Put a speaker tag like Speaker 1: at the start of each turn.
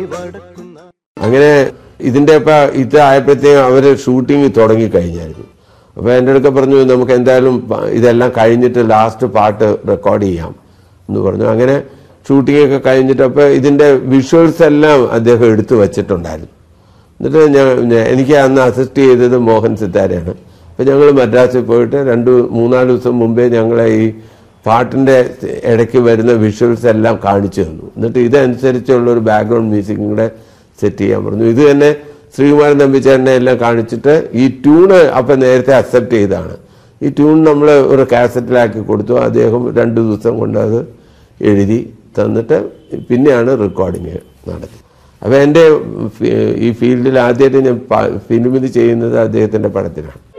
Speaker 1: അങ്ങനെ ഇതിന്റെ ഇപ്പൊ ഇത് ആയപ്പോഴത്തേക്കും അവര് ഷൂട്ടിംഗ് തുടങ്ങി കഴിഞ്ഞായിരുന്നു അപ്പൊ എൻ്റെ അടുക്ക പറഞ്ഞു നമുക്ക് എന്തായാലും പ- ഇതെല്ലാം കഴിഞ്ഞിട്ട് ലാസ്റ്റ് പാട്ട് റെക്കോർഡ് ചെയ്യാം എന്ന് പറഞ്ഞു അങ്ങനെ ഷൂട്ടിംഗ് ഒക്കെ കഴിഞ്ഞിട്ട് അപ്പൊ ഇതിന്റെ വിഷ്വൽസ് എല്ലാം അദ്ദേഹം എടുത്തു വച്ചിട്ടുണ്ടായിരുന്നു എന്നിട്ട് ഞാൻ ഞാൻ- എനിക്ക് അന്ന് അസിസ്റ്റ് ചെയ്തത് മോഹൻ സിത്താരയാണ് അപ്പൊ ഞങ്ങൾ മദ്രാസിൽ പോയിട്ട് രണ്ട് മൂന്നാല് ദിവസം മുമ്പേ ഞങ്ങളെ ഈ പാട്ടിന്റെ ഇടയ്ക്ക് വരുന്ന വിഷ്വൽസ് എല്ലാം കാണിച്ചു തന്നു എന്നിട്ട് ഇതനുസരിച്ചുള്ള ഒരു ബാക്ക്ഗ്രൗണ്ട് മ്യൂസിക്കും കൂടെ സെറ്റ് ചെയ്യാൻ പറഞ്ഞു ഇത് തന്നെ ശ്രീകുമാരൻ തമ്പിച്ചേട്ടനെ എല്ലാം കാണിച്ചിട്ട് ഈ ട്യൂണ് അപ്പം നേരത്തെ അക്സെപ്റ്റ് ചെയ്താണ് ഈ ട്യൂൺ നമ്മൾ ഒരു കാസറ്റിലാക്കി കൊടുത്തു അദ്ദേഹം രണ്ട് ദിവസം കൊണ്ട് അത് എഴുതി തന്നിട്ട് പിന്നെയാണ് റെക്കോർഡിങ് നടത്തി അപ്പോൾ എൻ്റെ ഫി- ഈ ഫീൽഡിൽ ആദ്യമായിട്ട് ഞാൻ ഫിലിമിൽ ചെയ്യുന്നത് അദ്ദേഹത്തിൻ്റെ പടത്തിനാണ്